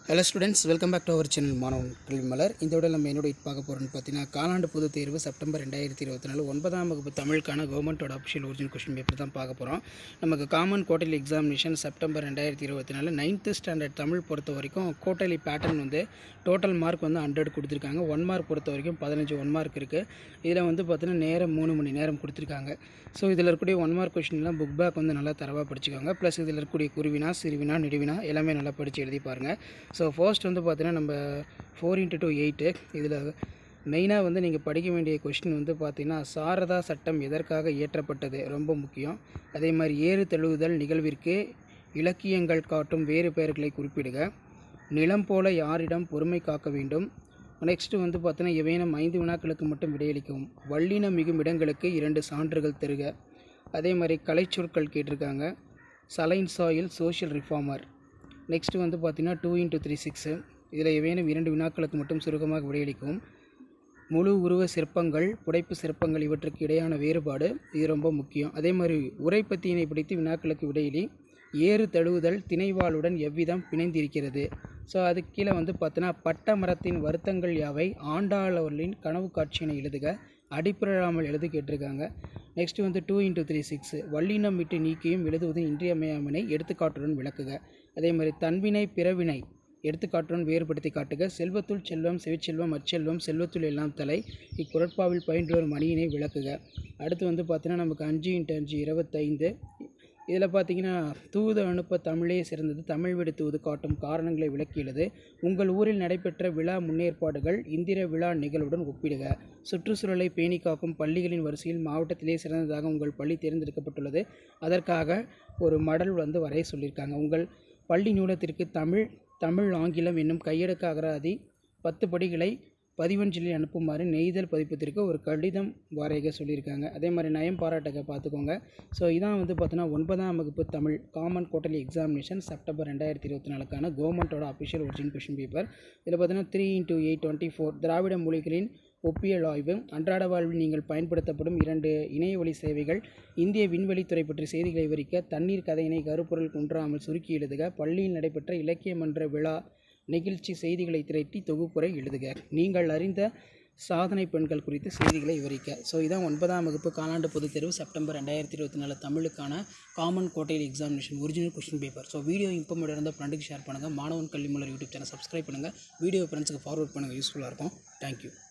hello students welcome back to our channel Manavan Kalvi மலர் இந்த விட நம்ம என்னோட இது பார்க்க போகிறோம்னு பார்த்தீங்கன்னா காலாண்டு பொதுத் தேர்வு செப்டம்பர் ரெண்டாயிரத்தி இருபத்தி நாலு ஒன்பதாம் வகுப்பு தமிழுக்கான கவர்மெண்ட்டோட அஃபிஷியல் ஒரிஜினல் கொஸ்டின் பேப்பர் தான் பார்க்க போகிறோம் நமக்கு காமன் கோட்டலி எக்ஸாமினேஷன் செப்டம்பர் ரெண்டாயிரத்தி இருபத்தி நாலு நைன்த்து ஸ்டாண்டர்ட் தமிழ் பொறுத்த வரைக்கும் கோட்டலி பேட்டர்ன் வந்து டோட்டல் மார்க் வந்து ஹண்ட்ரட் கொடுத்துருக்காங்க ஒன் மார்க் பொறுத்த வரைக்கும் பதினஞ்சு ஒன் மார்க் இருக்குது இதில் வந்து பார்த்தீங்கன்னா நேரம் மூணு மணி நேரம் கொடுத்துருக்காங்க ஸோ இதில் இருக்கக்கூடிய ஒன் மார்க் கொஸ்டின்லாம் புக் பேக் வந்து நல்லா தரவாக படிச்சுக்கோங்க ப்ளஸ் இதில் இருக்கக்கூடிய குருவினா சிறுவினா நெடுவினா எல்லாமே நல்லா படித்து எழுதி பாருங்கள் ஸோ ஃபர்ஸ்ட் வந்து பார்த்தீங்கன்னா நம்ம ஃபோர் இன்ட்டு டூ எயிட்டு இதில் மெயினாக வந்து நீங்கள் படிக்க வேண்டிய கொஷின் வந்து பார்த்தீங்கன்னா சாரதா சட்டம் எதற்காக இயற்றப்பட்டது ரொம்ப முக்கியம் அதே மாதிரி ஏறு தழுவுதல் நிகழ்விற்கு இலக்கியங்கள் காட்டும் வேறு பெயர்களை குறிப்பிடுக நிலம் போல யாரிடம் பொறுமை காக்க வேண்டும் நெக்ஸ்ட்டு வந்து பார்த்தீங்கன்னா இவையினம் ஐந்து வினாக்களுக்கு மட்டும் விடையளிக்கவும் வல்லினம் மிகும் இடங்களுக்கு இரண்டு சான்றுகள் தருக அதே மாதிரி கலைச்சொற்கள் கேட்டிருக்காங்க saline soil social reformer next வந்து பார்த்தீங்கன்னா டூ இன்ட்டு த்ரீ சிக்ஸு இதில் ஏதேனும் இரண்டு வினாக்களுக்கு மட்டும் சுருக்கமாக விடையளிக்கவும் முழு உருவ சிற்பங்கள் புடைப்பு சிற்பங்கள் இவற்றுக்கு இடையான வேறுபாடு இது ரொம்ப முக்கியம் அதே மாதிரி உரைப்பத்தியினை பிடித்து வினாக்களுக்கு விடையிலி ஏறு தழுவுதல் திணைவாளுடன் எவ்விதம் பிணைந்திருக்கிறது ஸோ அதுக்கு கீழே வந்து பார்த்தோன்னா பட்ட மரத்தின் வருத்தங்கள் யாவை ஆண்டாளவர்களின் கனவு காட்சியினை எழுதுக அடிப்பிரழாமல் எழுது கேட்டிருக்காங்க நெக்ஸ்ட் வந்து டூ இன்ட்டு த்ரீ சிக்ஸ் வல்லினம் விட்டு நீக்கியும் எழுதுவது இன்றியமையாமனை எடுத்துக்காட்டுடன் விளக்குக அதே மாதிரி தன்வினை பிறவினை எடுத்துக்காட்டுடன் வேறுபடுத்தி காட்டுக செல்வத்துள் செல்வம் செவிச்செல்வம் அச்செல்வம் செல்வத்துள் எல்லாம் தலை இக்குரட்பாவில் பயின்று வரும் மணியினை விளக்குக அடுத்து வந்து பார்த்தீங்கன்னா நமக்கு அஞ்சு இன்ட்டு அஞ்சு இருபத்தைந்து இதில் பார்த்தீங்கன்னா தூது அனுப்ப தமிழே சிறந்தது தமிழ் விடு தூது காட்டும் காரணங்களை விளக்கியுள்ளது உங்கள் ஊரில் நடைபெற்ற விழா முன்னேற்பாடுகள் இந்திர விழா நிகழ்வுடன் ஒப்பிடுக சுற்றுச்சூழலை பேணி காக்கும் பள்ளிகளின் வரிசையில் மாவட்டத்திலே சிறந்ததாக உங்கள் பள்ளி தேர்ந்தெடுக்கப்பட்டுள்ளது அதற்காக ஒரு மடல் வந்து வரைய சொல்லியிருக்காங்க உங்கள் பள்ளி நூலகத்திற்கு தமிழ் தமிழ் ஆங்கிலம் என்னும் கையடக்க அகராதி பத்து படிகளை பதிவஞ்சலில் அனுப்புமாறு நெய்தல் பதிப்பத்திற்கு ஒரு கடிதம் வரைக சொல்லியிருக்காங்க அதே மாதிரி நயம் பாராட்டக பார்த்துக்கோங்க ஸோ இதான் வந்து பார்த்தோன்னா ஒன்பதாம் வகுப்பு Tamil common quarterly examination September ரெண்டாயிரத்தி இருபத்தி நாலுக்கான கவர்மெண்ட்டோட அஃபிஷியல் ஒரிஜினல் கொஷின் பேப்பர் இதில் பார்த்தீங்கன்னா three into eight twenty four திராவிட மொழிகளின் ஒப்பியல் ஆய்வு அன்றாட வாழ்வில் நீங்கள் பயன்படுத்தப்படும் இரண்டு இணையவழி சேவைகள் இந்திய விண்வெளித்துறை பற்றிய செய்திகளை விவரிக்க தண்ணீர் கதையினை கருப்பொருள் குன்றாமல் சுருக்கி எழுதுக பள்ளியில் நடைபெற்ற இலக்கிய மன்ற விழா நிகழ்ச்சி செய்திகளை திரட்டி தொகுப்புரை எழுதுக நீங்கள் அறிந்த சாதனை பெண்கள் குறித்து செய்திகளை விவரிக்க ஸோ இதான் ஒன்பதாம் வகுப்பு காலாண்டு பொதுத் தேர்வு செப்டம்பர் ரெண்டாயிரத்தி இருபத்தி நாலு தமிழுக்கான காமன் கோட்டையில் examination original question paper so video இம்பார்மெண்ட் இருந்தால் ஃப்ரெண்டுக்கு ஷேர் பண்ணுங்கள் Manavan Kalvi Malar YouTube channel subscribe பண்ணுங்கள் வீடியோ ஃப்ரெண்ட்ஸுக்கு ஃபார்வர்ட் பண்ணுங்கள் யூஸ்ஃபுல்லாக இருக்கும் தேங்க்யூ